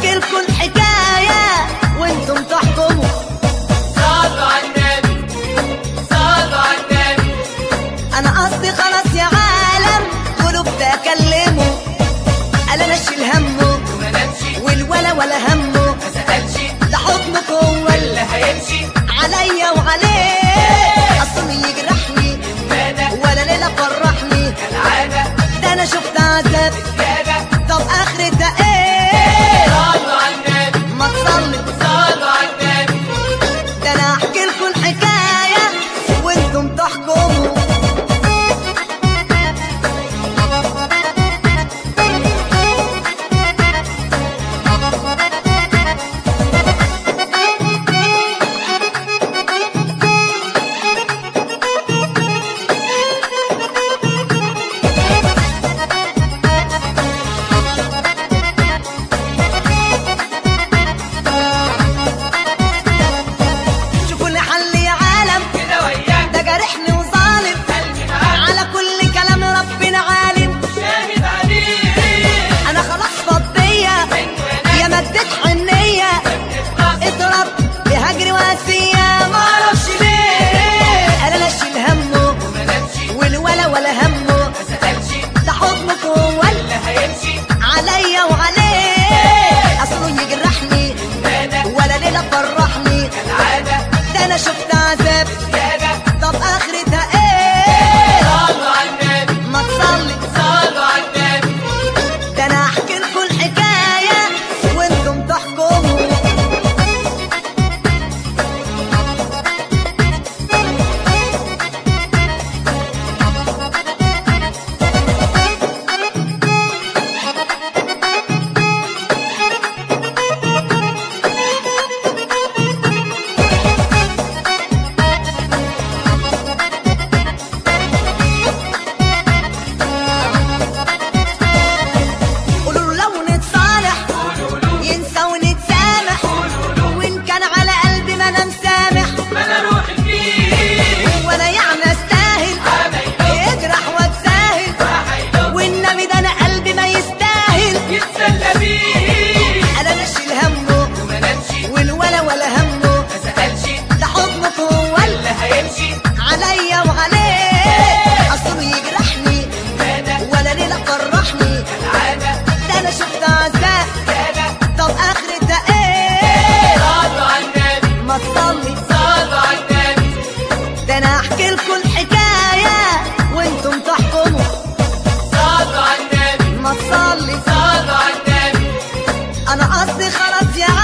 احكي لكم الحكايه وانتم تحكموا صلوا على النبي صلوا على النبي انا قصدي خلاص يا عالم قلوب تكلموا قال انا اشيل همه وما نمشي والولا ولا همه ما سألش ده حكمك هو اللي اللي هيمشي عليا وعليه اصله يجرحني ماذا ولا ليله فرحني كالعادة ده انا شفت عذاب زيادة طب اخرتها ايه صلوا على النبي ما تصلي صلوا على النبي ده انا احكي لكم الحكايه وانتم تحكموا شوفوا لي حل يا عالم كده وياك ده جارحني وظالم قلبي معاك على كل كلام ربنا عالم شاهد عليه انا خلاص فضيه يا مدت حنيه اضرب بهجر واسيه ما اعرفش ليه انا لا اشيل همه وما نمشي والولا ولا همه ما سألش ده حكمك هو اللي اللي هيمشي عليا وعليه اصله يجرحني ماذا ولا ليله فرحني كالعادة ده انا شفت عذاب زيادة طب اخرتها ايه صلوا على النبي ما تصلي صلوا على النبي ده انا احكي لكم الحكايه وانتم تحكموا قولوا له لو نتصالح ينسى ونتسامح وان كان على قلبي ما انا مسامح ما انا روحي فيه ولا يعني استاهل يجرح واتساهل والنبي ده انا قلبي ما يستاهل يتسلى بيه انا نشيل همه وما نمشي والولا ولا همه ما سألش ده حكمك هو اللي اللي هيمشي عليا وعليه اصله يجرحني ماذا ولا ليله فرحني كالعادة ده انا شفت عذاب زيادة طب اخرتها ايه صلوا على النبي ما تصلي صلوا على النبي ده انا احكي لكم الحكايه وانتم تحكموا صلوا على النبي ما تصلي صلوا على النبي انا قصدي خلاص يا